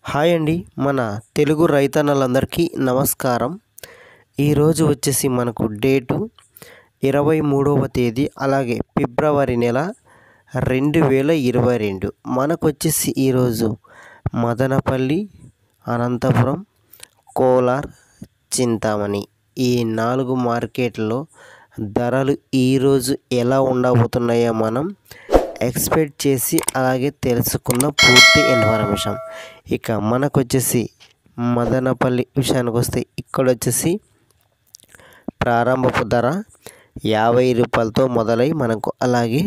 hi అండి మన తెలుగు రైతన్నలందరికీ నమస్కారం ఈరోజు వచ్చేసి మనకు డేటు ఇరవై మూడవ తేదీ అలాగే ఫిబ్రవరి నెల రెండు వేల ఇరవై రెండు మనకు వచ్చేసి ఈరోజు మదనపల్లి అనంతపురం కోలార్ చింతామణి ఈ నాలుగు మార్కెట్లో ధరలు ఈరోజు ఎలా ఉండబోతున్నాయో మనం ఎక్స్పెక్ట్ చేసి అలాగే తెలుసుకున్న పూర్తి ఇన్ఫర్మేషన్ ఇక మనకు వచ్చేసి మదనపల్లి విషయానికి వస్తే ఇక్కడ వచ్చేసి ప్రారంభపు ధర యాభై రూపాయలతో మొదలై మనకు అలాగే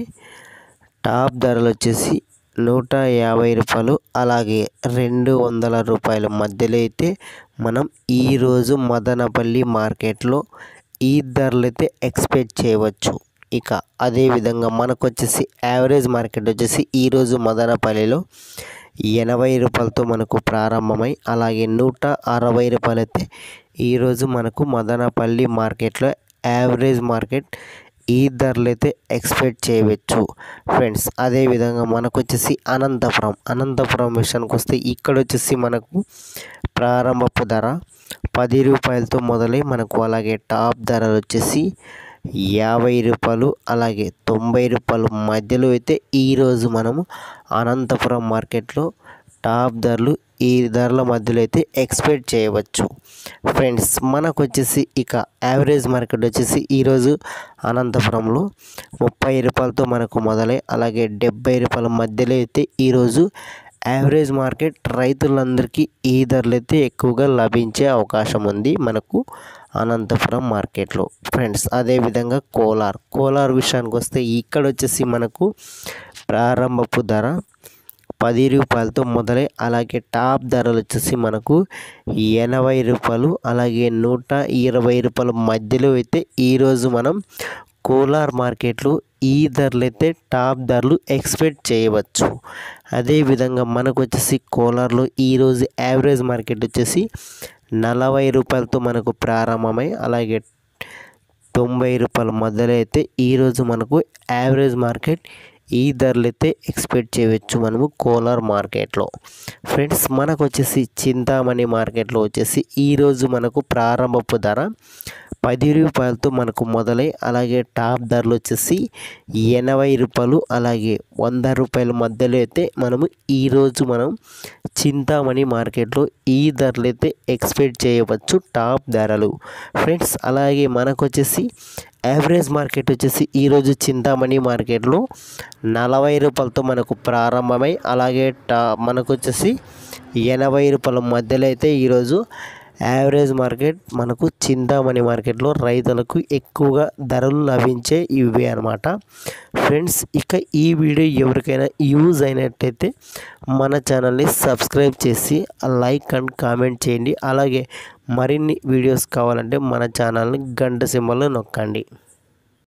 టాప్ ధరలు వచ్చేసి నూట యాభై రూపాయలు అలాగే రెండు వందల రూపాయల మధ్యలో అయితే మనం ఈరోజు మదనపల్లి మార్కెట్లో ఈ ధరలు అయితే ఎక్స్పెక్ట్ చేయవచ్చు ఇక అదేవిధంగా మనకు వచ్చేసి యావరేజ్ మార్కెట్ వచ్చేసి ఈరోజు మదనపల్లిలో ఎనభై రూపాయలతో మనకు ప్రారంభమై అలాగే నూట అరవై రూపాయలు అయితే ఈరోజు మనకు మదనపల్లి మార్కెట్లో యావరేజ్ మార్కెట్ ఈ ధరలు అయితే ఎక్స్పెక్ట్ చేయవచ్చు ఫ్రెండ్స్ అదేవిధంగా మనకు వచ్చేసి అనంతపురం అనంతపురం విషయానికి వస్తే ఇక్కడ వచ్చేసి మనకు ప్రారంభపు ధర పది రూపాయలతో మొదలై మనకు అలాగే టాప్ ధరలు వచ్చేసి యాభై రూపాయలు అలాగే తొంభై రూపాయలు మధ్యలో అయితే ఈరోజు మనము అనంతపురం మార్కెట్లో టాప్ ధరలు ఈ ధరల మధ్యలో అయితే ఎక్స్పెక్ట్ చేయవచ్చు ఫ్రెండ్స్ మనకు వచ్చేసి ఇక యావరేజ్ మార్కెట్ వచ్చేసి ఈరోజు అనంతపురంలో ముప్పై రూపాయలతో మనకు మొదలై అలాగే డెబ్బై రూపాయల మధ్యలో అయితే ఈరోజు యావరేజ్ మార్కెట్ రైతులందరికీ ఈ ధరలు అయితే ఎక్కువగా లభించే అవకాశం ఉంది మనకు అనంతపురం మార్కెట్లో ఫ్రెండ్స్ అదేవిధంగా కోలార్ కోలార్ విషయానికి వస్తే ఇక్కడ వచ్చేసి మనకు ప్రారంభపు ధర పది రూపాయలతో మొదలై అలాగే టాప్ ధరలు వచ్చేసి మనకు ఎనభై రూపాయలు అలాగే నూట ఇరవై రూపాయల మధ్యలో అయితే ఈరోజు మనం కోలార్ మార్కెట్లో ఈ ధరలు అయితే టాప్ ధరలు ఎక్స్పెక్ట్ చేయవచ్చు అదేవిధంగా మనకు వచ్చేసి కోలార్లో ఈరోజు యావరేజ్ మార్కెట్ వచ్చేసి నలభై రూపాయలతో మనకు ప్రారంభమై అలాగే తొంభై రూపాయల మధ్యలో అయితే ఈరోజు మనకు యావరేజ్ మార్కెట్ ఈ ధరలు అయితే ఎక్స్పెక్ట్ చేయవచ్చు మనము కోలార్ మార్కెట్లో ఫ్రెండ్స్ మనకు వచ్చేసి చింతామణి మార్కెట్లో వచ్చేసి ఈరోజు మనకు ప్రారంభపు ధర పది రూపాయలతో మనకు మొదలై అలాగే టాప్ ధరలు వచ్చేసి ఎనభై రూపాయలు అలాగే వంద రూపాయల మధ్యలో అయితే మనము ఈరోజు మనం చింతామణి మార్కెట్లో ఈ ధరలు అయితే ఎక్స్పెక్ట్ చేయవచ్చు టాప్ ధరలు ఫ్రెండ్స్ అలాగే మనకు వచ్చేసి యావరేజ్ మార్కెట్ వచ్చేసి ఈరోజు చింతామణి మార్కెట్లో నలభై రూపాయలతో మనకు ప్రారంభమై అలాగే టా మనకు వచ్చేసి ఎనభై రూపాయల మధ్యలో అయితే ఈరోజు యావరేజ్ మార్కెట్ మనకు చింతామణి మార్కెట్లో రైతులకు ఎక్కువగా ధరలు లభించే ఇవి అనమాట ఫ్రెండ్స్ ఇక ఈ వీడియో ఎవరికైనా యూజ్ అయినట్టయితే మన ఛానల్ని సబ్స్క్రైబ్ చేసి లైక్ అండ్ కామెంట్ చేయండి అలాగే మరిన్ని వీడియోస్ కావాలంటే మన ఛానల్ని గంట సింబల్లో నొక్కండి